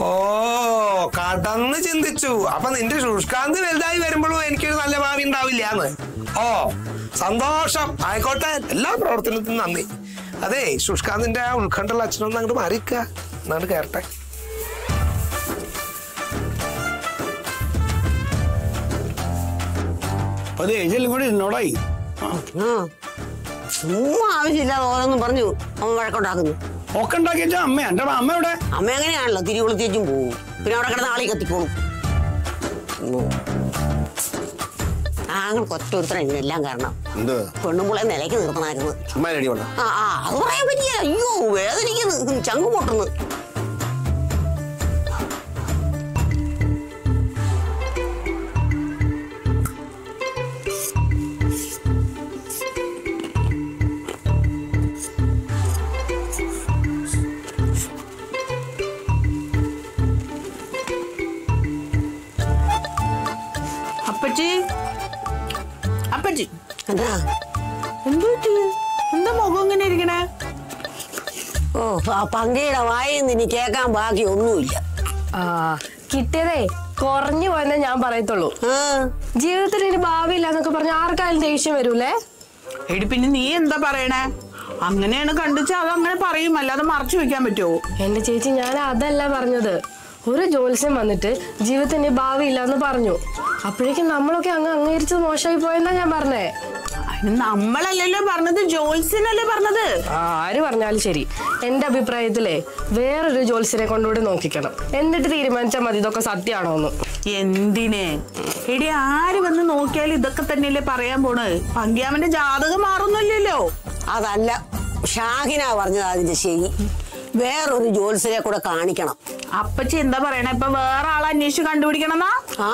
ഓ കടന്ന് ചിന്തിച്ചു അപ്പൊ നിന്റെ ശുഷ്കാന്തി വലുതായി വരുമ്പോഴും എനിക്കൊരു നല്ല ഭാവി ഉണ്ടാവില്ല എന്ന് ഓ സന്തോഷം ആയിക്കോട്ടെ എല്ലാ പ്രവർത്തനത്തിനും നന്ദി അതെ ശുഷ്കാന്തിന്റെ ആ ഉത്കണ്ഠുള്ള അച്ഛനൊന്ന് അങ്ങോട്ട് മാറിക്ക എന്നാണ്ട് കയറട്ടെ അത് ഏജെല്ലാം കൂടി എന്നോടായി ആ, ആ ചുമ്മാ ആവശ്യമില്ലാതെ ഓരോന്നും പറഞ്ഞു അവൻ വഴക്കുണ്ടാക്കുന്നു ഒക്കെ ഉണ്ടാക്കിയ അമ്മ എന്റെ അമ്മ എവിടെ അമ്മ എങ്ങനെയാണല്ലോ തിരികൊളുത്തിയേച്ചും പോവും പിന്നെ അവിടെ കിടന്ന് ആളി കത്തിക്കോളും താങ്കൾക്ക് ഒറ്റ ഒരുത്തരം ഇതിനെല്ലാം കാരണം എന്ത് പെണ്ണുമ്പളെ നിലയ്ക്ക് നിർത്തണമായിരുന്നു ചുമ്മാ അടി കൊണ്ട ആ ആ അത് പറയാൻ പറ്റിയ അയ്യോ വേദനിക്കുന്നു ചങ്ക് പൊട്ടുന്നു അപ്പച്ചി അപ്പച്ചി എന്താ എന്തു പറ്റി എന്താ മുഖം ഇങ്ങനെ ഇരിക്കണേ ഓ ആ പങ്കയുടെ വായിൽ ഇനി കേൾക്കാൻ ബാക്കി ഒന്നുമില്ല ആ കിട്ടിയതേ കുറഞ്ഞു പോയെന്നേ ഞാൻ പറയത്തുള്ളൂ ആ ജീവിതത്തിൽ ഇനി ഭാവിയില്ല എന്നൊക്കെ പറഞ്ഞ ആർക്കായാലും ദേഷ്യം വരൂലേ എടി പിന്നെ നീ എന്താ പറയണേ അങ്ങനെയാണ് കണ്ടുവച്ചാ അത് അങ്ങനെ പറയും അല്ലാതെ മറച്ചു വെക്കാൻ പറ്റുമോ എന്റെ ചേച്ചി ഞാൻ അതല്ല പറഞ്ഞത് ഒരു ജോത്സ്യം വന്നിട്ട് ജീവിതത്തിന്റെ ഭാവി ഇല്ലാന്ന് പറഞ്ഞു അപ്പോഴേക്കും നമ്മളൊക്കെ അങ്ങ് അംഗീകരിച്ചത് മോശമായി പോയെന്നാ ഞാൻ പറഞ്ഞേ അതിന് നമ്മളല്ലല്ലോ പറഞ്ഞത് ജോത്സ്യനല്ലേ പറഞ്ഞത് ആ, ആര് പറഞ്ഞാലും ശരി എന്റെ അഭിപ്രായത്തിലേ വേറൊരു ജോത്സ്യനെ കൊണ്ടുകൂടി നോക്കിക്കണം എന്നിട്ട് തീരുമാനിച്ചാൽ മതി ഇതൊക്കെ സത്യമാണോ എന്ന് എന്തിന് എടി ആര് വന്ന് നോക്കിയാലും ഇതൊക്കെ തന്നെയല്ലേ പറയാൻ പോണ് പങ്കിയാമന്റെ ജാതകം മാറുന്നില്ലല്ലോ അതല്ല ഷാഹിന പറഞ്ഞത് അതിന്റെ ശരി വേറൊരു ജോത്സ്യരെ കൂടെ കാണിക്കണം അപ്പച്ചി എന്താ പറയണേ ഇപ്പൊ വേറെ ആളെ അന്വേഷിച്ച് കണ്ടുപിടിക്കണമെന്നാ ആ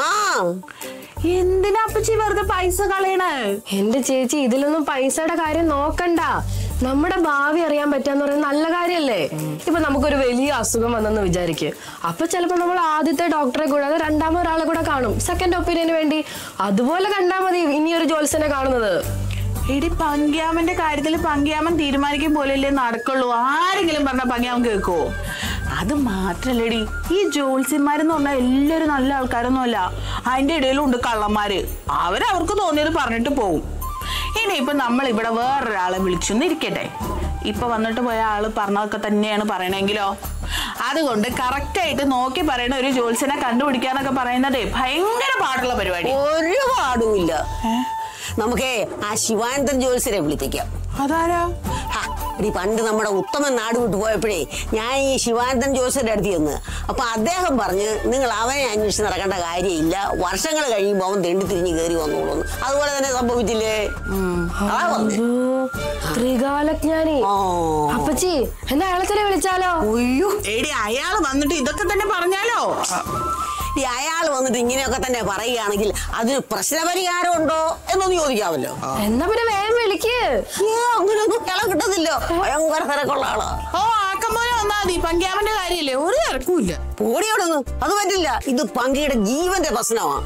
എന്തിനാ അപ്പച്ചി വെറുതെ പൈസ കളയണേ എന്റെ ചേച്ചി ഇതിലൊന്നും പൈസയുടെ കാര്യം നോക്കണ്ട നമ്മുടെ ഭാവി അറിയാൻ പറ്റാന്ന് പറയുന്നത് നല്ല കാര്യല്ലേ ഇപ്പൊ നമുക്കൊരു വലിയ അസുഖം വന്നെന്ന് വിചാരിക്കുക അപ്പൊ ചിലപ്പോ നമ്മൾ ആദ്യത്തെ ഡോക്ടറെ കൂടാതെ രണ്ടാമത് ഒരാളെ കൂടെ കാണും സെക്കൻഡ് ഒപ്പീനിയന് വേണ്ടി അതുപോലെ കണ്ടാ മതി ഇനി ഒരു ജോത്സ്യനെ കാണുന്നത് എടി പങ്കിയാമന്റെ കാര്യത്തിൽ പങ്കിയാമൻ തീരുമാനിക്കും പോലെയല്ലേ നടക്കുള്ളൂ ആരെങ്കിലും പറഞ്ഞ പങ്കിയാമൻ കേൾക്കുവോ അത് മാത്രല്ലടി ഈ ജോത്സ്യന്മാരെന്ന് പറഞ്ഞാൽ എല്ലാവരും നല്ല ആൾക്കാരൊന്നും അല്ല അതിന്റെ ഇടയിലും ഉണ്ട് കള്ളന്മാര് അവരവർക്ക് തോന്നിയത് പറഞ്ഞിട്ട് പോകും ഇനിയിപ്പൊ നമ്മൾ ഇവിടെ വേറൊരാളെ വിളിച്ചൊന്നിരിക്കട്ടെ ഇപ്പൊ വന്നിട്ട് പോയ ആള് പറഞ്ഞതൊക്കെ തന്നെയാണ് പറയണെങ്കിലോ അതുകൊണ്ട് കറക്റ്റ് ആയിട്ട് നോക്കി പറയണ ഒരു ജോത്സ്യനെ കണ്ടുപിടിക്കാന്നൊക്കെ പറയുന്നതേ ഭയങ്കര പാടുള്ള പരിപാടി ഒരു പാടുമില്ല നമുക്കേ ആ ശിവാനന്ദൻ ജോത്സ്യരെ വിളിപ്പിക്കാം അതാരാ ഹാ, എടി പണ്ട് നമ്മുടെ ഉത്തമൻ നാട് വിട്ടു പോയപ്പോഴേ ഞാൻ ഈ ശിവാനന്ദൻ ജോസിന്റെ അടുത്ത് ചെന്ന് അപ്പൊ അദ്ദേഹം പറഞ്ഞ് നിങ്ങൾ അവനെ അന്വേഷിച്ച് നടക്കേണ്ട കാര്യമില്ല വർഷങ്ങൾ കഴിയുമ്പോൾ അവൻ തെണ്ടി തിരിഞ്ഞ് കയറി വന്നോളൂന്ന് അതുപോലെ തന്നെ സംഭവിച്ചില്ലേ അതാ പറഞ്ഞെ. അയ്യോ, ത്രികാലജ്ഞാനി ഓ അപ്പച്ചി എന്നാ അയാളെ തന്നെ വിളിച്ചാലോ ഉയ്യോ. എടി അയാൾ വന്നിട്ട് ഇതൊക്കെ തന്നെ പറഞ്ഞാലോ ഈ അയാൾ വന്നിട്ട് ഇങ്ങനെയൊക്കെ തന്നെ പറയുകയാണെങ്കിൽ അതിന് പ്രശ്നപരിഹാരം ഉണ്ടോ എന്നൊന്ന് ചോദിക്കാമല്ലോ എന്നാ പിന്നെ വേഗം വിളിക്ക് ഏ അങ്ങനെയൊന്നും ഇള കിട്ടത്തില്ലോ ഭയങ്കര തിരക്കുള്ള ആളാ ഓ ആക്കം പോലെ വന്നാ മതി പങ്കിയാമന്റെ കാര്യമില്ലേ ഒരു തിരക്കുമില്ല പോടിയോടൊന്നും അത് പറ്റില്ല ഇത് പങ്കിയുടെ ജീവന്റെ പ്രശ്നമാണ്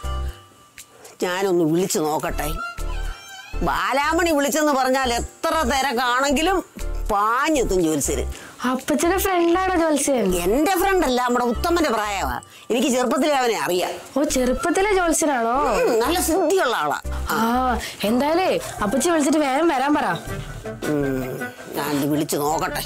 ഞാനൊന്ന് വിളിച്ചു നോക്കട്ടെ ബാലാമണി വിളിച്ചെന്ന് പറഞ്ഞാൽ എത്ര തിരക്കാണെങ്കിലും പാഞ്ഞെത്തും ജോത്സ്യര് അപ്പച്ചന്റെ ഫ്രണ്ടാണോ ജോത്സ്യൻ എന്റെ ഫ്രണ്ട് അല്ല നമ്മുടെ ഉത്തമന്റെ പ്രായമാ എനിക്ക് ചെറുപ്പത്തിലേ അവനെ അറിയാം ഓ ചെറുപ്പത്തിലെ ജോത്സ്യനാണോ ഉം, നല്ല സിദ്ധിയുള്ള ആളാ ആ എന്തായാലേ അപ്പച്ചി വിളിച്ചിട്ട് വേഗം വരാൻ പറ ഉം, ഞാനിത് വിളിച്ചു നോക്കട്ടെ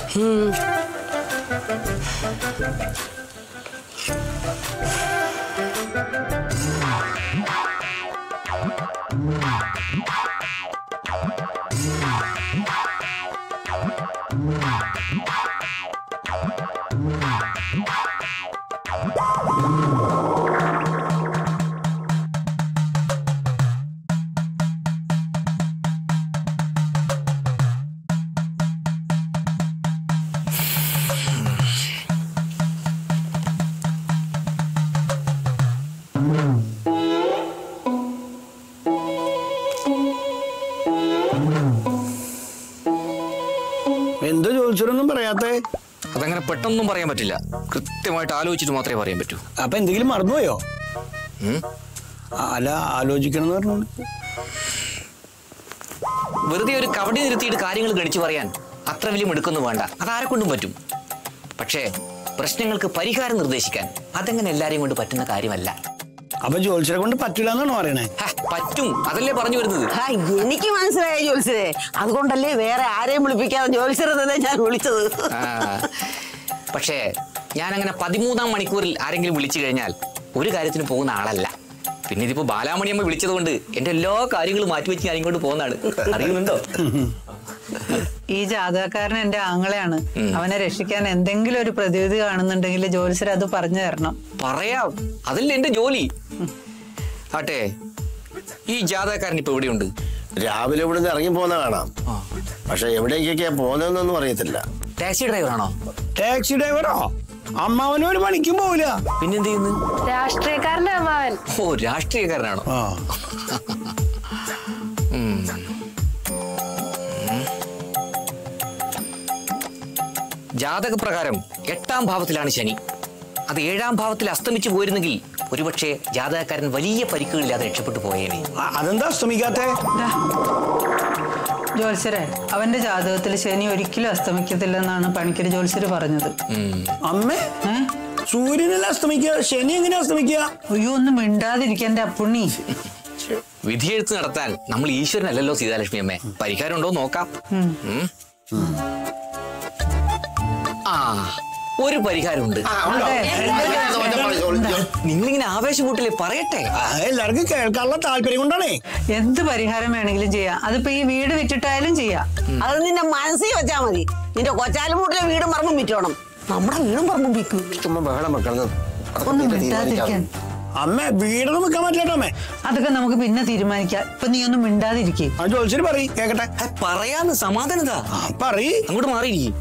എന്ത് ചോദിച്ചൊന്നും പറയാത്തേ അതങ്ങനെ പെട്ടെന്നൊന്നും പറയാൻ പറ്റില്ല കൃത്യമായിട്ട് ആലോചിച്ചിട്ട് മാത്രമേ പറയാൻ പറ്റൂ അപ്പൊ എന്തെങ്കിലും മറന്നുപോയോ ഉം? ആ, അല്ല ആലോചിക്കണം എന്ന് പറഞ്ഞു വെറുതെ ഒരു കവടി നിർത്തിയിട്ട് കാര്യങ്ങൾ ഗണിച്ചു പറയാൻ അത്ര വലിയ മിടുക്കൊന്നും വേണ്ട അതാരെ കൊണ്ടും പറ്റും പക്ഷേ പ്രശ്നങ്ങൾക്ക് പരിഹാരം നിർദ്ദേശിക്കാൻ അതെങ്ങനെ എല്ലാരെയും കൊണ്ട് പറ്റുന്ന കാര്യമല്ല അപ്പൊ ജോത്സ്യരെ കൊണ്ട് പറ്റില്ല എന്നാണ് പറയണേ ഹ, പറ്റും അതല്ലേ പറഞ്ഞു വരുന്നത് ആ, എനിക്ക് മനസ്സിലായ ജോത്സരെ അതുകൊണ്ടല്ലേ വേറെ ആരെയും വിളിപ്പിക്കാതെ ജോത്സരെ തന്നെ ഞാൻ വിളിച്ചത് ആ, പക്ഷേ ഞാൻ അങ്ങനെ പതിമൂന്നാം മണിക്കൂറിൽ ആരെങ്കിലും വിളിച്ചു കഴിഞ്ഞാൽ ഒരു കാര്യത്തിന് പോകുന്ന ആളല്ല പിന്നെ ഇതിപ്പോ ബാലാമണിയമ്മ വിളിച്ചത് കൊണ്ട് എന്റെ എല്ലാ കാര്യങ്ങളും മാറ്റിവെച്ച് ഞാൻ ഇങ്ങോട്ട് പോകുന്നതാണ് അറിയുന്നുണ്ടോ ഈ ജാതകക്കാരൻ എന്റെ ആങ്ങളെയാണ് അവനെ രക്ഷിക്കാൻ എന്തെങ്കിലും ഒരു പ്രതിവിധി കാണുന്നുണ്ടെങ്കിൽ ജോലിസർ അത് പറഞ്ഞു തരണം പറയാം അതല്ലേ എന്റെ ജോലി ആട്ടെ ഈ ജാതകക്കാരൻ ഇപ്പൊ എവിടെയുണ്ട് രാവിലെ ഇവിടുന്ന് ഇറങ്ങി പോകുന്ന കാണാം പക്ഷെ എവിടേക്കൊക്കെയാ പോകുന്നതെന്നൊന്നും അറിയത്തില്ല ടാക്സി ഡ്രൈവറാണോ ടാക്സി ഡ്രൈവറോ അമ്മാവനും ഒരു പണിക്കും പോവില്ല പിന്നെന്ത് ചെയ്യുന്നു രാഷ്ട്രീയക്കാരന്റെ അമ്മാവൻ ഓ രാഷ്ട്രീയക്കാരനാണോ ആ ജാതകപ്രകാരം എട്ടാം ഭാവത്തിലാണ് ശനി അത് ഏഴാം ഭാവത്തിൽ അസ്തമിച്ചു പോയിരുന്നെങ്കിൽ ഒരുപക്ഷെ ജാതകക്കാരൻ വലിയ പരിക്കുകളില്ലാതെ രക്ഷപ്പെട്ടു പോയേനെ ആ, അതെന്താ അസ്തമിക്കാത്തെ ജോത്സരെ അവന്റെ ജാതകത്തിൽ ശനി ഒരിക്കലും അസ്തമിക്കത്തില്ലെന്നാണ് പണിക്കര് ജോത്സര് പറഞ്ഞത് അമ്മേ ഏ സൂര്യനല്ല അസ്തമിക്കുക ശനി എങ്ങനെ അസ്തമിക്കുക അയ്യോ ഒന്നും മിണ്ടാതിരിക്കാൻ എന്റെ അപ്പുണ്ണി വിധിയെഴുത്ത് നടത്താൻ നമ്മൾ ഈശ്വരനല്ലല്ലോ സീതാലക്ഷ്മി അമ്മേ പരിഹാരം ഉണ്ടോ നോക്കാം ഉം. ആ ഒരു പരിഹാരമുണ്ട് അതെ നിങ്ങളിങ്ങനെ ആവേശം കൂട്ടില്ലേ പറയട്ടെ ആ, എല്ലാവർക്കും കേൾക്കാനുള്ള താല്പര്യം കൊണ്ടാണേ എന്ത് പരിഹാരം വേണമെങ്കിലും ചെയ്യാം അതിപ്പോ ഈ വീട് വിറ്റിട്ടായാലും ചെയ്യാം അത് നിന്റെ മനസ്സിൽ വെച്ചാ മതി നിന്റെ കൊച്ചാലുമൂട്ടിലെ വീടും പറമ്പും വിറ്റോണം നമ്മുടെ വീടും പറമ്പും വിൽക്കും ചുമ്മാ ബഹളം വെക്കണം ഒന്നും മിണ്ടാതിരിക്കാൻ അമ്മേ വീടൊന്നും വെക്കാൻ പറ്റില്ല അമ്മേ അതൊക്കെ നമുക്ക് പിന്നെ തീരുമാനിക്കാം ഇപ്പൊ നീ ഒന്നും മിണ്ടാതിരിക്കേ ആ ജോത്സ്യര് പറയ് കേക്കട്ടെ ഹെ, പറയാന്ന് സമാധാനതാ ആ പറയ് അങ്ങോട്ട് മാറിയിരിക്കും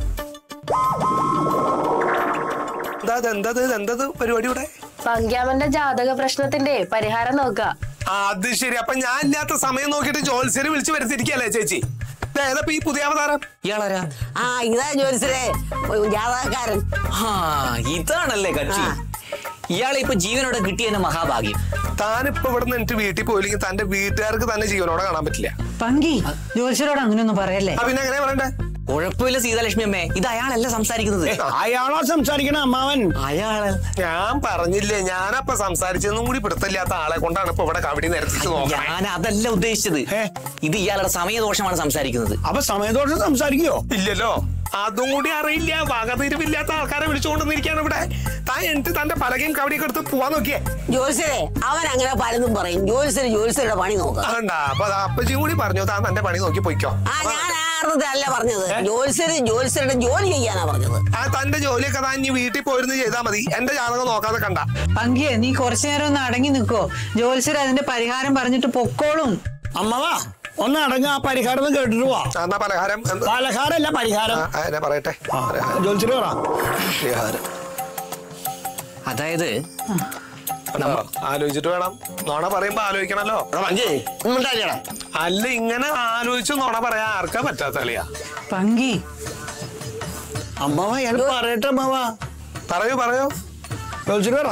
എന്താ എന്തത് എന്തത് പരിപാടി ഇവിടെ പങ്ക്യാമന്റെ ജാതക പ്രശ്നത്തിന്റെ പരിഹാരം നോക്ക ആ, അത് ശരി അപ്പൊ ഞാൻ ഇല്ലാത്ത സമയം നോക്കിയിട്ട് ജോത്സ്യരെ വിളിച്ചു വരുത്തിരിക്കല്ലേ ചേച്ചി ദേ, ഏതപ്പോ ഈ പുതിയ അവതാരം ഇയാളാരാ ആ ഇതാ ജോലിസരെ ജാതകക്കാരൻ ആ ഇതാണല്ലേ കക്ഷി ആ. ഇയാളെ ഇപ്പൊ ജീവനോടെ കിട്ടിയെന്ന മഹാഭാഗ്യം താനിപ്പോ ഇവിടെ നിന്ന് എനിക്ക് വീട്ടിൽ പോയില്ലെങ്കിൽ തന്റെ വീട്ടുകാർക്ക് തന്നെ ജീവനോടെ കാണാൻ പറ്റില്ല പങ്കി ജോത്സരോട് അങ്ങനെയൊന്നും പറയല്ലേ ആ പിന്നെ എങ്ങനെ പറയണ്ടേ കുഴപ്പമില്ല സീതാലക്ഷ്മി അമ്മേ ഇത് അയാളല്ല സംസാരിക്കുന്നത് അയാളോ സംസാരിക്കണ അമ്മാവൻ അയാള് ഞാൻ പറഞ്ഞില്ലേ ഞാനപ്പൊ സംസാരിച്ചതൊന്നും കൂടി പിടുത്തല്ലാത്ത ആളെ കൊണ്ടാണ് ഇപ്പൊ ഇവിടെ കബഡി നിരത്തിച്ച് നോക്കാൻ ഞാൻ അതല്ല ഉദ്ദേശിച്ചത് ഏ? ഇത് ഇയാളുടെ സമയദോഷമാണ് സംസാരിക്കുന്നത് അപ്പൊ സമയത്തോടെ സംസാരിക്കോ ഇല്ലല്ലോ അതും കൂടി അറിയില്ല വകതിരിവില്ലാത്ത ആൾക്കാരെ വിളിച്ചുകൊണ്ടിരിക്കാണ് ഇവിടെ താൻ എന്നിട്ട് തന്റെ പലകയും കബഡിയൊക്കെ എടുത്ത് പോവാൻ നോക്കിയേ ജോലിസരെ അവൻ അങ്ങനെ പലതും പറയും ജോലിസര് ജോലിസരുടെ പണി നോക്കാം അതുണ്ടാ അപ്പൊ അത് അപ്പച്ചിയും കൂടി പറഞ്ഞു താൻ തന്റെ പണി നോക്കി പോയിക്കോ ആ ഞാൻ ആർന്നതല്ല പറഞ്ഞത് ജോലിസര് ജോലിസരുടെ ജോലി ചെയ്യാനാ പറഞ്ഞത് ആ തന്റെ ജോലിയൊക്കെ താൻ ഇനി വീട്ടിൽ പോയിരുന്ന് ചെയ്താൽ മതി എന്റെ ജാതകം നോക്കാതെ കണ്ട പങ്കിയെ നീ കുറച്ചു നേരം ഒന്ന് അടങ്ങി നിൽക്കോ ജോത്സർ അതിന്റെ പരിഹാരം പറഞ്ഞിട്ട് പൊക്കോളും അമ്മവാ ഒന്ന് അടങ്ങ ആ പരിഹാരം ഒന്ന് കേട്ടിട്ട് പോവാ ആ, എന്നാ പലഹാരം എന്ത്? പലഹാരല്ല ആ, പരിഹാരം ആ, എന്നെ പറയട്ടെ ആ, ജോത്സ്യര് പറ പരിഹാരം അതായത് കണ്ടോ? ആലോചിച്ചിട്ട് വേണം നോണ പറയുമ്പോ ആലോചിക്കണല്ലോ എടാ മഞ്ചേ ഒന്നും മിണ്ടാതിരിയെടാ. അല്ല ഇങ്ങനെ ആലോചിച്ച് നോണ പറയാൻ ആർക്കാ പറ്റാത്ത കളിയാ പങ്കി അമ്മവാ അയാൾ പറയട്ടെ അമ്മവാ പറയൂ പറയൂ ജോത്സ്യര് പറ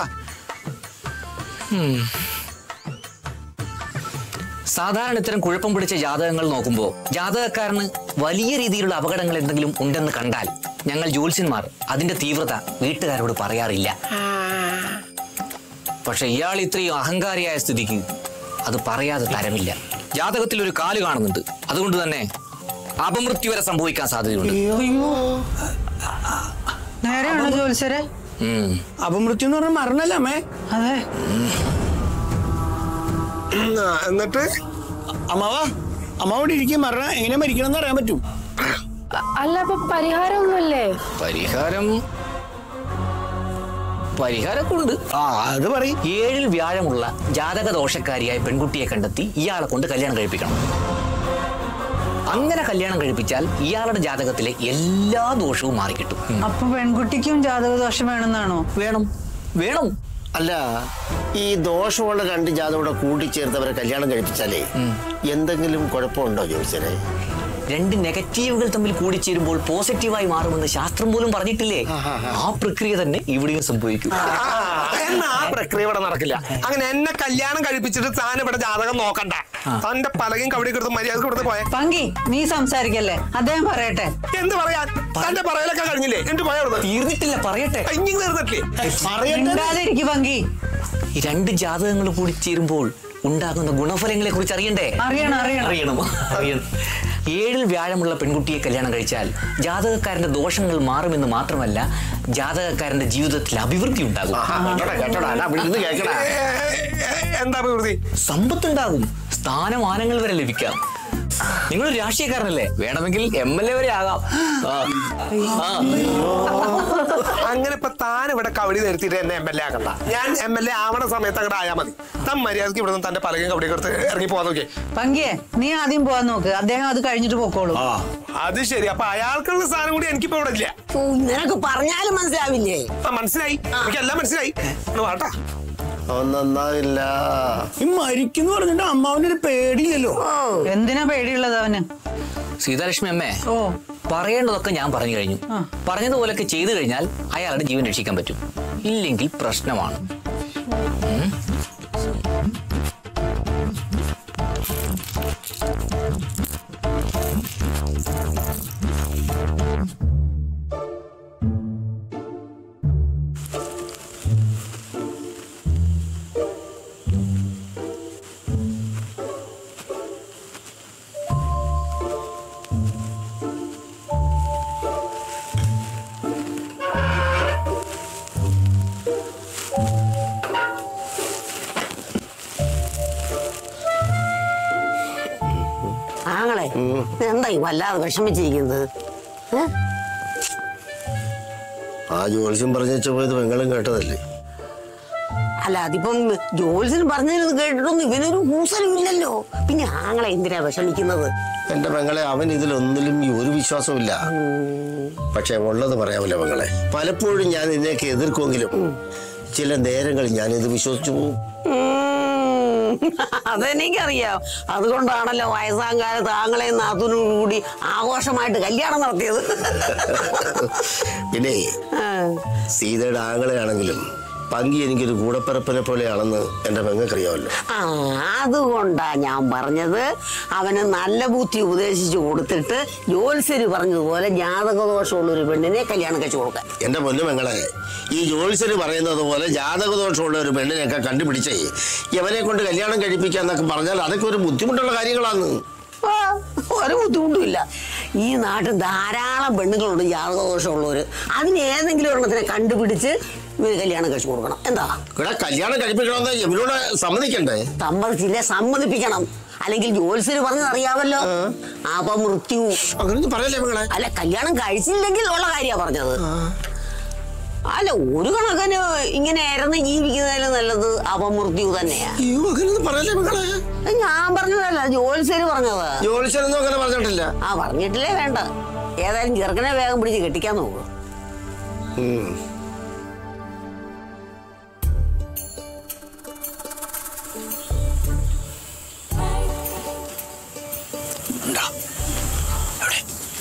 സാധാരണ ഇത്തരം കുഴപ്പം പിടിച്ച ജാതകങ്ങൾ നോക്കുമ്പോൾ ജാതകക്കാരന് വലിയ രീതിയിലുള്ള അപകടങ്ങൾ എന്തെങ്കിലും ഉണ്ടെന്ന് കണ്ടാൽ ഞങ്ങൾ ജ്യോത്സ്യന്മാർ അതിന്റെ തീവ്രത വീട്ടുകാരോട് പറയാറില്ല പക്ഷെ ഇയാൾ ഇത്രയും അഹങ്കാരിയായ സ്ഥിതിക്ക് അത് പറയാതെ തരമില്ല ജാതകത്തിൽ ഒരു കാല് കാണുന്നുണ്ട് അതുകൊണ്ട് തന്നെ അപമൃത്യു വരെ സംഭവിക്കാൻ സാധ്യതയുണ്ട് നേരെയാണോ ജോത്സരെ ഉം. അപമൃത്യു എന്ന് പറഞ്ഞ മരണല്ലേ അമ്മേ അതെ ഉം, ആ, എന്നിട്ട് അമ്മാവാ അമ്മാവോട് ഇരിക്കും മരണം എങ്ങനെ മരിക്കണം എന്ന് അറിയാൻ പറ്റും അ- അല്ല അപ്പൊ പരിഹാരമൊന്നുമല്ലേ പരിഹാരം പരിഹാരമൊക്കെ ഉണ്ട് ആ അത് പറയും ഏഴിൽ വ്യാഴമുള്ള ജാതക ദോഷക്കാരിയായ പെൺകുട്ടിയെ കണ്ടെത്തി ഇയാളെ കൊണ്ട് കല്യാണം കഴിപ്പിക്കണം അങ്ങനെ കല്യാണം കഴിപ്പിച്ചാൽ ഇയാളുടെ ജാതകത്തിലെ എല്ലാ ദോഷവും മാറിക്കിട്ടും ഉം. അപ്പൊ പെൺകുട്ടിക്കും ജാതക ദോഷം വേണമെന്നാണോ വേണം വേണം അല്ല ഈ ദോഷമുള്ള രണ്ട് ജാതകം കൂടെ കൂട്ടിച്ചേർത്തവരെ കല്യാണം കഴിപ്പിച്ചാലേ എന്തെങ്കിലും കുഴപ്പമുണ്ടോ ജോത്സ്യരെ രണ്ട് നെഗറ്റീവുകൾ തമ്മിൽ കൂടിച്ചേരുമ്പോൾ പോസിറ്റീവായി മാറുമെന്ന് ശാസ്ത്രം പോലും പറഞ്ഞിട്ടില്ലേ ആ പ്രക്രിയ തന്നെ ഇവിടെയും സംഭവിക്കും ആ, എന്നാ ആ പ്രക്രിയ ഇവിടെ നടക്കില്ല അങ്ങനെ എന്നെ കല്യാണം കഴിപ്പിച്ചിട്ട് താൻ ഇവിടെ ജാതകം നോക്കണ്ട തന്റെ പലകയും കവിടെയൊക്കെ എടുത്ത് മര്യാദ കൊടുത്ത് പോയെ പങ്കി നീ സംസാരിക്കല്ലേ അദ്ദേഹം പറയട്ടെ എന്ത് പറയാൻ തന്റെ പറയലൊക്കെ കഴിഞ്ഞില്ലേ എന്ത് പോയത് തീർന്നിട്ടില്ല പറയട്ടെ ഇനി തീർന്നിട്ടില്ലേ പറയട്ടെ മിണ്ടാതിരിക്കു പങ്കി ഈ രണ്ട് ജാതകങ്ങൾ കൂടി ചേരുമ്പോൾ ഉണ്ടാകുന്ന ഗുണഫലങ്ങളെ കുറിച്ച് അറിയണ്ടേ അറിയണം അറിയണം അറിയണം അറിയണം ഏഴിൽ വ്യാഴമുള്ള പെൺകുട്ടിയെ കല്യാണം കഴിച്ചാൽ ജാതകക്കാരന്റെ ദോഷങ്ങൾ മാറുമെന്ന് മാത്രമല്ല ജാതകക്കാരന്റെ ജീവിതത്തിൽ അഭിവൃദ്ധി ഉണ്ടാകും ആഹാ, കേട്ടോടാ കേട്ടോടാ അതാ ഇവിടെ ഇരുന്ന് കേക്കടാ എന്താ പ്രകൃതി സമ്പത്തുണ്ടാകും സ്ഥാനമാനങ്ങൾ വരെ ലഭിക്കാം നിങ്ങൾ രാഷ്ട്രീയക്കാരനല്ലേ വേണമെങ്കിൽ എം എൽ എ വരെ ആകാം ആ. ആ. അങ്ങനെ ഇപ്പൊ താൻ ഇവിടെ കവടി നിർത്തിയിട്ട് എന്നെ എം എൽ എ ആക്കണ്ട ഞാൻ എം എൽ എ ആവണ സമയത്ത് അങ്ങോട്ട് ആയാൽ മതി താൻ മര്യാദക്ക് ഇവിടെ നിന്ന് തന്റെ പലകയും കവടിയൊക്കെ എടുത്ത് ഇറങ്ങി പോകാൻ നോക്കിയേ പങ്കിയെ നീ ആദ്യം പോവാൻ നോക്ക് അദ്ദേഹം അത് കഴിഞ്ഞിട്ട് പൊക്കോളൂ ആ അത് ശരി അപ്പൊ അയാൾക്കുള്ള സാധനം കൂടി എനിക്കിപ്പോ ഇവിടെ ഇല്ല ഓ, നിനക്ക് പറഞ്ഞാലും മനസ്സിലാവില്ലേ ആ മനസ്സിലായി എനിക്കെല്ലാം മനസ്സിലായി ഒന്ന് വാട്ടാ ഒന്നൊന്നാവില്ല ഈ മരിക്കുന്നു പറഞ്ഞിട്ട് അമ്മാവനൊരു പേടിയില്ലല്ലോ എന്തിനാ പേടിയുള്ളത് അവന് സീതാലക്ഷ്മി അമ്മേ ഓ പറയേണ്ടതൊക്കെ ഞാൻ പറഞ്ഞു കഴിഞ്ഞു പറഞ്ഞതുപോലൊക്കെ ചെയ്തു കഴിഞ്ഞാൽ അയാളുടെ ജീവൻ രക്ഷിക്കാൻ പറ്റും ഇല്ലെങ്കിൽ പ്രശ്നമാണ് ആങ്ങളെ എന്താ ഈ വല്ലാതെ വിഷമിച്ചിരിക്കുന്നത് ഏ? ആ ജോത്സ്യം പറഞ്ഞു പോയത് പെങ്ങളും കേട്ടതല്ലേ അല്ല അതിപ്പം ജോത്സ്യൻ പറഞ്ഞത് കേട്ടിട്ടൊന്നും ഇവനൊരു കൂസലും ഇല്ലല്ലോ പിന്നെ ആങ്ങളെ എന്തിനാ വിഷമിക്കുന്നത് എന്റെ പെങ്ങളെ അവൻ ഇതിലൊന്നിലും ഈ ഒരു വിശ്വാസമില്ല പക്ഷെ ഉള്ളത് പറയാമല്ലോ പെങ്ങളെ പലപ്പോഴും ഞാൻ ഇതിനെയൊക്കെ എതിർക്കുമെങ്കിലും ചില നേരങ്ങളിൽ ഞാൻ ഇത് വിശ്വസിച്ചു പോകും ഉം. അതെനിക്കറിയാം അതുകൊണ്ടാണല്ലോ വയസ്സാം കാലത്ത് ആങ്ങളെ നാത്തൂനും കൂടി ആഘോഷമായിട്ട് കല്യാണം നടത്തിയത് പിന്നെ ആ. സീതയുടെ ആങ്ങളെയാണെങ്കിലും പങ്കി എനിക്കൊരു കൂടപ്പിറപ്പിനെ പോലെയാണെന്ന് എന്റെ പെങ്ങൾക്കറിയാമല്ലോ ആ അതുകൊണ്ടാ ഞാൻ പറഞ്ഞത് അവന് നല്ല ബുദ്ധി ഉപദേശിച്ചു കൊടുത്തിട്ട് ജോത്സ്യര് പറഞ്ഞതുപോലെ ജാതകദോഷമുള്ള ഒരു പെണ്ണിനെ കല്യാണം കഴിച്ചു കൊടുക്കാൻ എന്റെ പൊന്നു പെങ്ങളെ ഈ ജോത്സ്യര് പറയുന്നത് പോലെ ജാതകദോഷമുള്ള ഒരു പെണ്ണിനെയൊക്കെ കണ്ടുപിടിച്ചേ ഇവനെ കൊണ്ട് കല്യാണം കഴിപ്പിക്കാന്നൊക്കെ പറഞ്ഞാൽ അതൊക്കെ ഒരു ബുദ്ധിമുട്ടുള്ള കാര്യങ്ങളാണ് ആ, ഒരു ബുദ്ധിമുട്ടുമില്ല ഈ നാട്ടിൽ ധാരാളം പെണ്ണുങ്ങളുണ്ട് ജാതകദോഷമുള്ളവര് അതിന് ഏതെങ്കിലും ഒരെണ്ണത്തിനെ കണ്ടുപിടിച്ച് ഇവര് കല്യാണം കഴിച്ചു കൊടുക്കണം എന്താ ഇവിടെ കല്യാണം കഴിപ്പിക്കണമെന്ന് ഇവരോട് സമ്മതിക്കണ്ടേ സമ്മതിച്ചില്ലേ സമ്മതിപ്പിക്കണം അല്ലെങ്കിൽ ജോത്സ്യര് പറഞ്ഞത് അറിയാമല്ലോ അപമൃത്യു അങ്ങനെയൊന്നും പറയല്ലേ പെങ്ങളെ അല്ല കല്യാണം കഴിച്ചില്ലെങ്കിൽ ഉള്ള കാര്യമാണ് പറഞ്ഞത് അല്ല ഒരു കണക്കിന് ഇങ്ങനെ ഇറന്ന് ജീവിക്കുന്നതിലും നല്ലത് അപമൃത്യു തന്നെയാ അയ്യോ അങ്ങനെയൊന്നും പറയല്ലേ പെങ്ങളെ അത് ഞാൻ പറഞ്ഞതല്ല ജോത്സ്യര് പറഞ്ഞത് ജോത്സ്യരൊന്നും അങ്ങനെ പറഞ്ഞിട്ടില്ല ആ പറഞ്ഞിട്ടില്ലേ വേണ്ട ഏതായാലും ചെറുക്കനെ വേഗം പിടിച്ച് കെട്ടിക്കാൻ നോക്കൂ ഉം. ഉണ്ടാ എവിടെ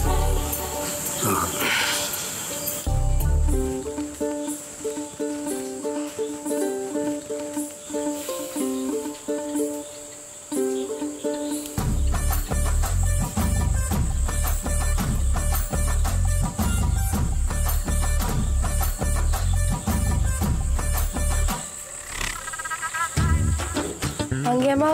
പങ്കിയമ്മ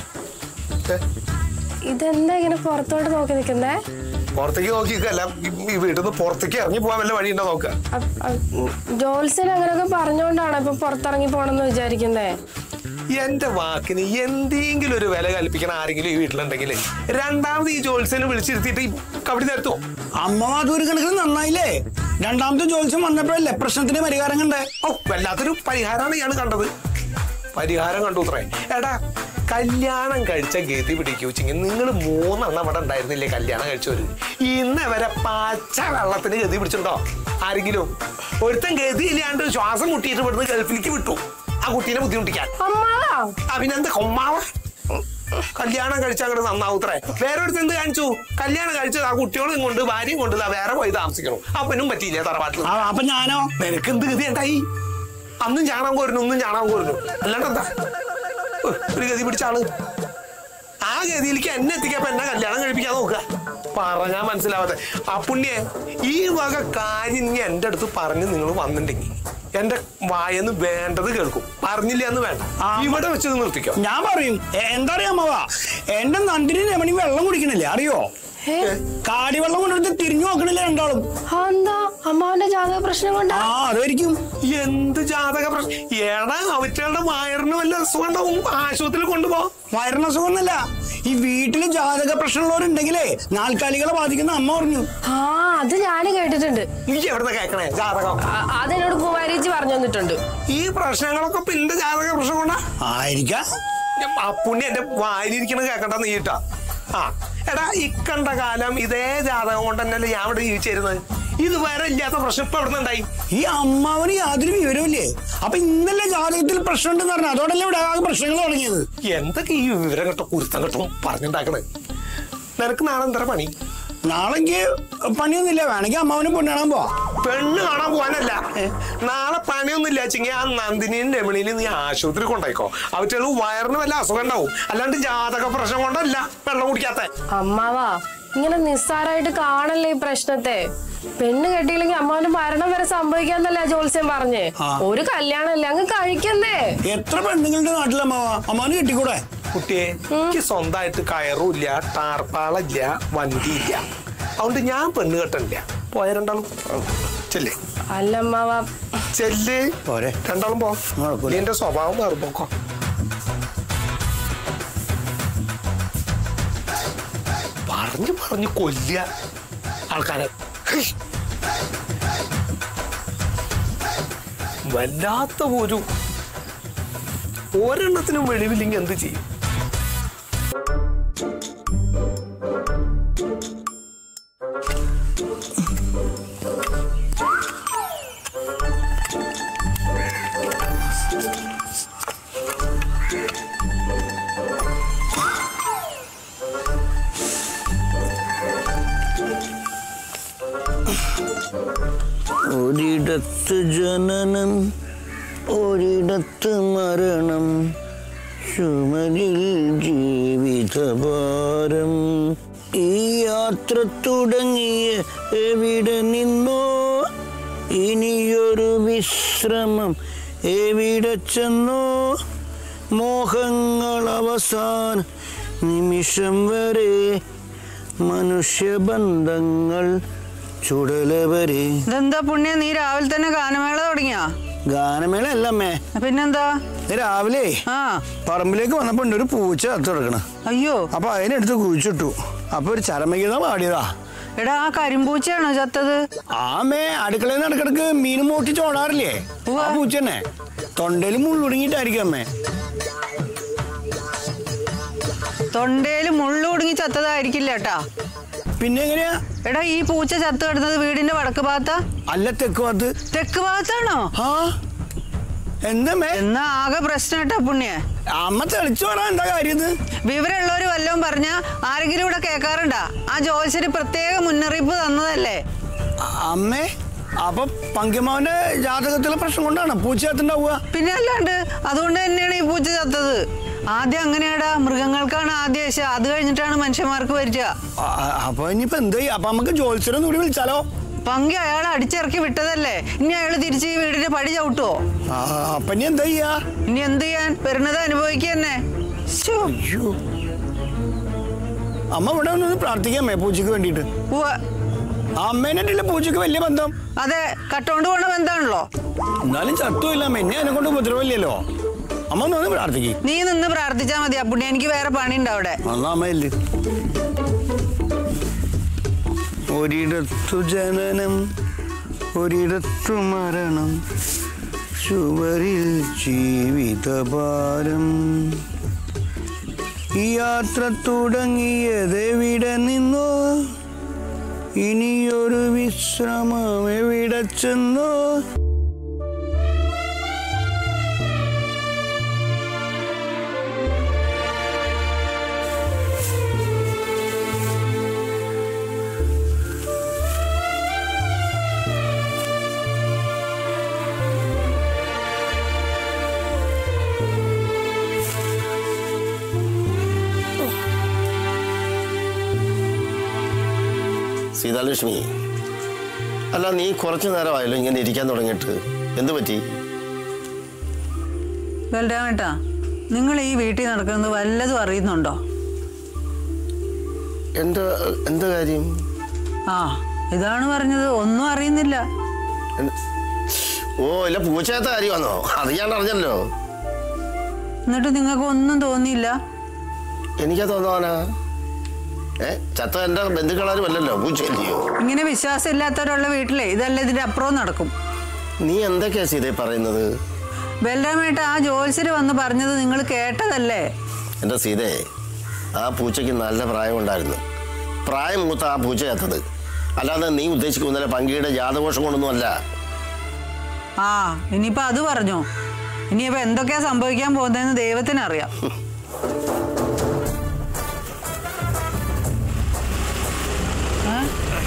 ഇതെന്താ ഇങ്ങനെ പുറത്തോട്ട് നോക്കി നിൽക്കുന്നേ പുറത്തേക്ക് നോക്കിക്കല്ല ഈ വീട്ടിൽ നിന്ന് പുറത്തേക്ക് ഇറങ്ങി പോകാൻ വല്ല വഴിയുണ്ടോ നോക്കുക ജോത്സ്യൻ അങ്ങനെയൊക്കെ പറഞ്ഞുകൊണ്ടാണ് ഇപ്പൊ പുറത്തിറങ്ങി പോണെന്ന് വിചാരിക്കുന്നേ എന്റെ വാക്കിന് എന്തെങ്കിലും ഒരു വില കൽപ്പിക്കണ ആരെങ്കിലും ഈ വീട്ടിലുണ്ടെങ്കിൽ രണ്ടാമത് ഈ ജോത്സ്യനെ വിളിച്ചിരുത്തിയിട്ട് ഈ കബഡി നേരത്തോ അമ്മ അതൊരു കണക്കിന് നന്നായില്ലേ രണ്ടാമത്തെ ജോത്സ്യം വന്നപ്പോഴല്ലേ പ്രശ്നത്തിന് പരിഹാരം കണ്ടേ ഓ വല്ലാത്തൊരു പരിഹാരമാണ് ഇയാൾ കണ്ടത് പരിഹാരം കണ്ടു അത്രേ എടാ കല്യാണം കഴിച്ച ഗതി പിടിക്കു വെച്ചെങ്കിൽ നിങ്ങൾ മൂന്നെണ്ണം അവിടെ ഉണ്ടായിരുന്നില്ലേ കല്യാണം കഴിച്ചവര് ഇന്ന് വരെ പച്ച വെള്ളത്തിന് ഗതി പിടിച്ചിട്ടുണ്ടോ ആരെങ്കിലും ഒരുത്തൻ ഗതി ഇല്ലാണ്ട് ശ്വാസം മുട്ടിയിട്ട് ഇവിടുന്ന് ഗൾഫിലേക്ക് വിട്ടു ആ കുട്ടീനെ ബുദ്ധിമുട്ടിക്കാൻ അമ്മാവാ അഭിനന്ദ കൊമ്മാവ കല്യാണം കഴിച്ച അങ്ങോട്ട് നന്നാവൂത്രേ വേറെ ഒരു എന്ത് കാണിച്ചു കല്യാണം കഴിച്ചത് ആ കുട്ടികളും കൊണ്ട് ഭാര്യയും കൊണ്ട് ദാ വേറെ പോയി താമസിക്കണം അപ്പനും പറ്റിയില്ലേ തറവാട്ടിൽ ആ, അപ്പൊ ഞാനോ നിനക്ക് എന്ത് ഗതി ഉണ്ടായി അന്നും ചാണകം കോരുന്നു ഒന്നും ചാണകം കോരുന്നു അല്ലാണ്ട് എന്താ ഉഹ്, ഒരു ഗതി പിടിച്ച ആള് ഗതിയിലേക്ക് എന്നെ എത്തിക്കപ്പോ എന്നെ കല്യാണം കഴിപ്പിക്കാൻ നോക്കുക പറഞ്ഞാ മനസ്സിലാവാതെ ആ പുണ്യെ ഈ വക കാര്യം ഇനി എന്റെ അടുത്ത് പറഞ്ഞ് നിങ്ങൾ വന്നിട്ടുണ്ടെങ്കിൽ എന്റെ വായന്ന് വേണ്ടത് കേൾക്കും പറഞ്ഞില്ല എന്ന് വേണ്ട ഇവിടെ വെച്ച് നിർത്തിക്കോ ഞാൻ പറയും എ- എന്താ അറിയാ അമ്മവാ എന്റെ നന്ദിനി രമണി വെള്ളം കുടിക്കണില്ലേ അറിയോ ഏ? കാടി വെള്ളം കൊണ്ടെടുത്ത് തിരിഞ്ഞു നോക്കണില്ല രണ്ടാളും ആ, എന്താ അമ്മാവന്റെ ജാതക പ്രശ്നം കൊണ്ടാ ആ അതായിരിക്കും എന്ത് ജാതക പ്രശ്നം ഏടാ അവറ്റകളുടെ വയറിന് വല്ല അസുഖം ഉണ്ടാവും ആശുപത്രിയിൽ കൊണ്ടുപോ വയറിന് അസുഖമൊന്നുമല്ല ഈ വീട്ടില് ജാതക പ്രശ്നമുള്ളവരുണ്ടെങ്കിലേ നാൽക്കാലികളെ ബാധിക്കുന്ന അമ്മ പറഞ്ഞു ആ അത് ഞാൻ കേട്ടിട്ടുണ്ട് നീ എവിടുന്ന് കേക്കണേ ജാതകം ആ, അതെന്നോട് കുമാരിജി പറഞ്ഞു തന്നിട്ടുണ്ട് ഈ പ്രശ്നങ്ങളൊക്കെ പിന്നെ ജാതക പ്രശ്നം കൊണ്ടാ ആയിരിക്കാം ആ പുണ്യ എന്റെ വായിലിരിക്കണ കേക്കണ്ട നീട്ടാ ആ എടാ ഇക്കണ്ട കാലം ഇതേ ജാതകം കൊണ്ട് തന്നെയല്ലേ ഞാൻ ഇവിടെ ജീവിച്ചിരുന്നത് ഇതുവരെ ഇല്ലാത്ത പ്രശ്നം ഇപ്പൊ എവിടെ ഉണ്ടായി ഈ അമ്മാവന് യാതൊരു വിവരമില്ലേ അപ്പൊ ഇന്നലെ ജാതകത്തിൽ പ്രശ്നമുണ്ടെന്ന് പറഞ്ഞു അതോടല്ലേ ഇവിടെ ആകെ പ്രശ്നങ്ങൾ തുടങ്ങിയത് എന്തൊക്കെ ഈ വിവരം കേട്ടോ കുരുത്തം കേട്ടോ പറഞ്ഞുണ്ടാക്കണേ നിനക്ക് നാളെ എന്താ പണി നാളെക്ക് പണിയൊന്നുമില്ല വേണമെങ്കിൽ അമ്മാവനെ പൊണ്ണാണാൻ പോവാ പെണ്ണ് കാണാൻ പോകാനല്ല നാളെ പണിയൊന്നും ഇല്ല വെച്ചെങ്കിൽ ആ നന്ദിനിയും രമണിനെയും നീ ആശുപത്രി കൊണ്ടായിക്കോ അവറ്റകൾ വയറിന് വല്ല അസുഖം ഉണ്ടാവും അല്ലാണ്ട് ജാതക പ്രശ്നം കൊണ്ടല്ല വെള്ളം കുടിക്കാത്ത അമ്മാവാ ഇങ്ങനെ നിസ്സാരായിട്ട് കാണല്ലേ ഈ പ്രശ്നത്തെ പെണ്ണ് കെട്ടിയില്ലെങ്കിൽ അമ്മാവന് മരണം വരെ സംഭവിക്കാന്നല്ലേ ആ ജോത്സ്യം പറഞ്ഞ് ആ. ഒരു കല്യാണല്ലേ അങ്ങ് കഴിക്കുന്നേ എത്ര പെണ്ണുങ്ങളുടെ നാട്ടിൽ അമ്മാവ അമ്മാവന് കെട്ടിക്കൂടെ കുട്ടിയെ എനിക്ക് സ്വന്തമായിട്ട് കയറുമില്ല ടാർപ്പാളില്ല വണ്ടിയില്ല അതുകൊണ്ട് ഞാൻ പെണ്ണ് കെട്ടണില്ല പോയ രണ്ടാളും ചെല്ലേ അല്ല അമ്മാവാ ചെല്ല് പോരെ. രണ്ടാളും പോ കുഴപ്പമില്ല. നീ എന്റെ സ്വഭാവം മാറും പോക്കോ പറഞ്ഞു പറഞ്ഞു കൊല്ല ആൾക്കാരെ ഹൈ. വല്ലാത്ത ഒരു ഒരെണ്ണത്തിനും വെളിവില്ലെങ്കിൽ എന്ത് ചെയ്യും ഒരിടത്ത് ജനനം ഒരിടത്ത് മരണം ചുമലിൽ ജീവിതഭാരം ഈ യാത്ര തുടങ്ങിയ എവിടെ നിന്നോ ഇനിയൊരു വിശ്രമം എവിടെ ചെന്നോ മോഹങ്ങൾ അവസാന നിമിഷം വരെ മനുഷ്യബന്ധങ്ങൾ ചുടലവരെ ഇതെന്താ പുണ്യ നീ രാവിലെ തന്നെ ഗാനമേള തുടങ്ങിയാ ഗാനമേള അല്ല അമ്മേ പിന്നെന്താ ഇത് രാവിലെ ആ പറമ്പിലേക്ക് വന്നപ്പോ ഉണ്ട് ഒരു പൂച്ച കത്ത് കിടക്കണ അയ്യോ അപ്പൊ അതിനെടുത്ത് കുഴിച്ചിട്ടു അപ്പൊ ഒരു ചരമഗീതം പാടിയതാ എടാ ആ കരിമ്പൂച്ചയാണോ ചത്തത് ആമേ അടുക്കളയിൽ നിന്ന് ഇടക്കിടക്ക് മീൻ മോട്ടിച്ച് ഓടാറില്ലേ ഉവ്വ. ആ പൂച്ച തന്നെ തൊണ്ടയിൽ മുള്ളുടുങ്ങിയിട്ടായിരിക്കും അമ്മേ തൊണ്ടയിൽ മുള്ളു കുടുങ്ങി ചത്തതായിരിക്കില്ല കേട്ടാ പിന്നെ എങ്ങനെയാ എടാ ഈ പൂച്ച ചത്തു കിടന്നത് വീടിന്റെ വടക്ക് ഭാഗത്താ അല്ല തെക്ക് ഭാഗത്ത് തെക്ക് ഭാഗത്താണോ ആ എന്തമ്മേ എന്നാ ആകെ പ്രശ്നം കേട്ടാ പുണ്യ അമ്മ തെളിച്ചു പറയാൻ എന്താ കാര്യം ഇത് വിവരമുള്ളവര് വല്ലതും പറഞ്ഞ ആരെങ്കിലും ഇവിടെ കേൾക്കാറുണ്ടാ ആ ജോത്സ്യര് പ്രത്യേക മുന്നറിയിപ്പ് തന്നതല്ലേ അ- അമ്മേ അപ്പൊ പങ്കിമാവന്റെ ജാതകത്തിലെ പ്രശ്നം കൊണ്ടാണ് പൂച്ച കത്തുണ്ടാവുക പിന്നെ അല്ലാണ്ട് അതുകൊണ്ട് തന്നെയാണ് ഈ പൂച്ച ചത്തത് ആദ്യം അങ്ങനെയാടാ മൃഗങ്ങൾക്കാണ് ആദ്യം ശ അത് കഴിഞ്ഞിട്ടാണ് മനുഷ്യന്മാർക്ക് വരിക ആ, ആ, അപ്പൊ ഇനിയിപ്പോ എന്താ ചെയ്യ? അപ്പൊ നമുക്ക് ജോത്സരം കൂടി വിളിച്ചാലോ പങ്കി അയാൾ അടിച്ചിറക്കി വിട്ടതല്ലേ ഇനി അയാൾ തിരിച്ച് ഈ വീടിന്റെ പടി ചവിട്ടുവോ ആ, അപ്പൊ ഇനി എന്താ ചെയ്യാ ഇനി എന്ത് ചെയ്യാൻ വരുന്നത് അനുഭവിക്കുക തന്നെ ശ്ശോ. അയ്യോ. അമ്മ ഇവിടെ ഒന്ന് പ്രാർത്ഥിക്കാമേ പൂച്ചക്ക് വേണ്ടിയിട്ട് ഉവ്വ. അമ്മേനായിട്ടില്ല പൂച്ചക്ക് വലിയ ബന്ധം അതെ കട്ടോണ്ട് പോണ ബന്ധാണല്ലോ എന്നാലും ചത്തുമില്ല എന്നെ അതിനെ കൊണ്ട് ഉപദ്രവമില്ലല്ലോ അമ്മ ഒന്ന് വന്ന് പ്രാർത്ഥിക്ക് നീ നിന്ന് പ്രാർത്ഥിച്ചാ മതി അപ്പുണ്ണി എനിക്ക് വേറെ പണിയുണ്ട് അവിടെ അന്നാ അമ്മയില്ല ഒരിടത്തു ജനനം ഒരിടത്തു മരണം ചുവരിൽ ജീവിതഭാരം ഈ യാത്ര തുടങ്ങിയതെവിടെ നിന്നോ ഇനിയൊരു വിശ്രമം എവിടെ ചെന്നോ സീതാലക്ഷ്മി അല്ല നീ കുറച്ചു നേരമായല്ലോ ഇങ്ങനെ ഇരിക്കാൻ തുടങ്ങിയിട്ട് എന്ത് പറ്റി ബലരാമേട്ടാ നിങ്ങൾ ഈ വീട്ടിൽ നടക്കുന്നത് വല്ലതും അറിയുന്നുണ്ടോ എന്താ എന്താ കാര്യം ആ ഇതാണ് പറഞ്ഞത് ഒന്നും അറിയുന്നില്ല എന്ത്- ഓ ഇല്ല പൂച്ചയത്തെ കാര്യമാണോ അത് ഞാൻ അറിഞ്ഞല്ലോ എന്നിട്ട് നിങ്ങൾക്ക് ഒന്നും തോന്നിയില്ല എനിക്കാ തോന്നാനാ ഏ ചത്ത എൻ്റെ ബന്ധുക്കളാരും അല്ലല്ലോ പൂച്ചയല്ലയോ ഇങ്ങനെ വിശ്വാസം ഇല്ലാത്തവരുള്ള വീട്ടിലെ ഇതല്ല ഇതിന്റെ അപ്പുറവും നടക്കും നീ എന്തൊക്കെയാ സീതേ പറയുന്നത് ബലരാമേട്ട ആ ജോത്സ്യര് വന്ന് പറഞ്ഞത് നിങ്ങൾ കേട്ടതല്ലേ എൻ്റെ സീതേ ആ പൂച്ചയ്ക്ക് നല്ല പ്രായമുണ്ടായിരുന്നു പ്രായം മൂത്ത ആ പൂച്ച ചത്തത് അല്ലാതെ നീ ഉദ്ദേശിക്കുന്ന പങ്കിയുടെ ജാതകോഷം കൊണ്ടൊന്നും അല്ല ആ ഇനിയിപ്പോ അത് പറഞ്ഞോ ഇനിയിപ്പോ എന്തൊക്കെയാ സംഭവിക്കാൻ പോകുന്നതെന്ന് ദൈവത്തിനറിയാം ഏ?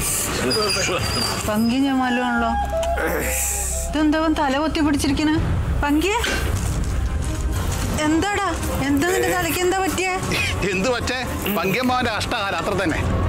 പങ്കി ഞമാലാണല്ലോ ഇതെന്താവൻ തല പൊത്തി പിടിച്ചിരിക്കണ പങ്കിയ എന്താടാ എന്താ നിന്റെ തലയ്ക്ക് എന്താ പറ്റിയേ എന്ത് പറ്റേ പങ്ക്യമ്മാവന്റെ അഷ്ടകാല അത്ര തന്നെ